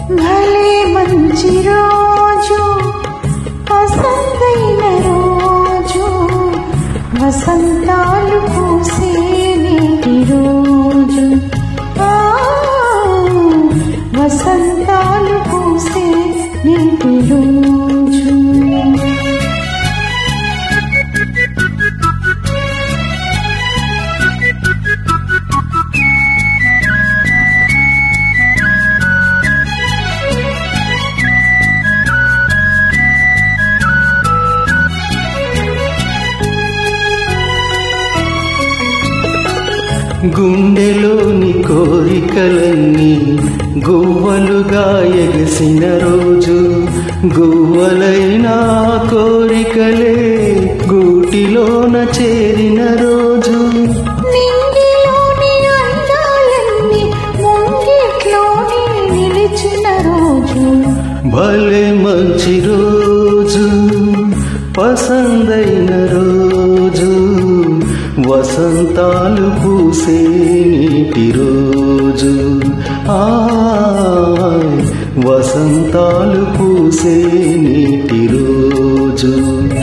భలే మంచి రోజు వసంతైన రోజు వసంతాలు పూసే నేటి రోజు ఆ, వసంతాలు పూసే నేటి రోజు గుండెలోని కోరికలన్నీ గువ్వలుగా ఎగసిన రోజు గువ్వలైన కోరికలే గూటిలోన చేరిన రోజు నింగిలోని అందాలన్నీ ముంగిట్లోని నిలిచిన రోజు భలే మంచి రోజు పసందైన రోజు వసంతాలు పూసే నీటి రోజు ఆ వసంతాలు పూసే నీటి రోజు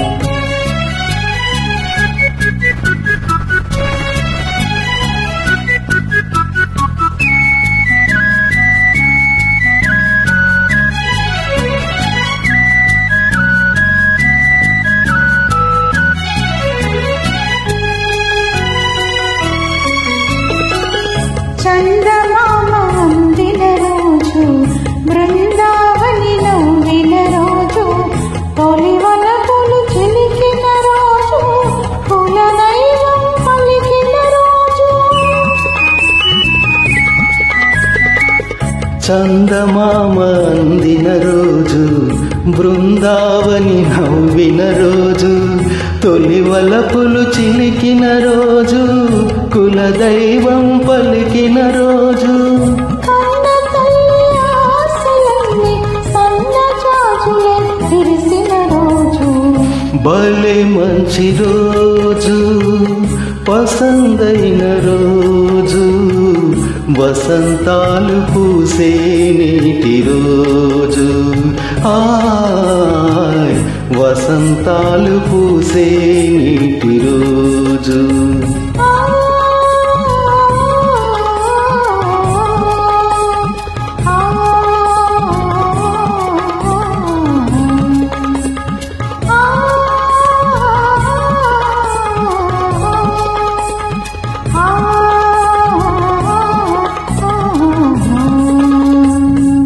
చందమామ అందిన రోజు బృందావని నవ్విన రోజు తొలి వలపులు చిలికిన రోజు కుల దైవం పలికిన రోజు చందమామ అందిన రోజు బృందావని నవ్విన రోజు తొలి వలపులు చిలికిన రోజు కులదైవం పలికిన రోజు కన్న తల్లి ఆశలన్నీ సన్న జాజులే విరిసిన రోజు భలే మంచి రోజు పసందైన రోజు వసంతాలు పూసే నీటి రోజు ఆయ్ వసంతాలు పూసే నీటి రోజు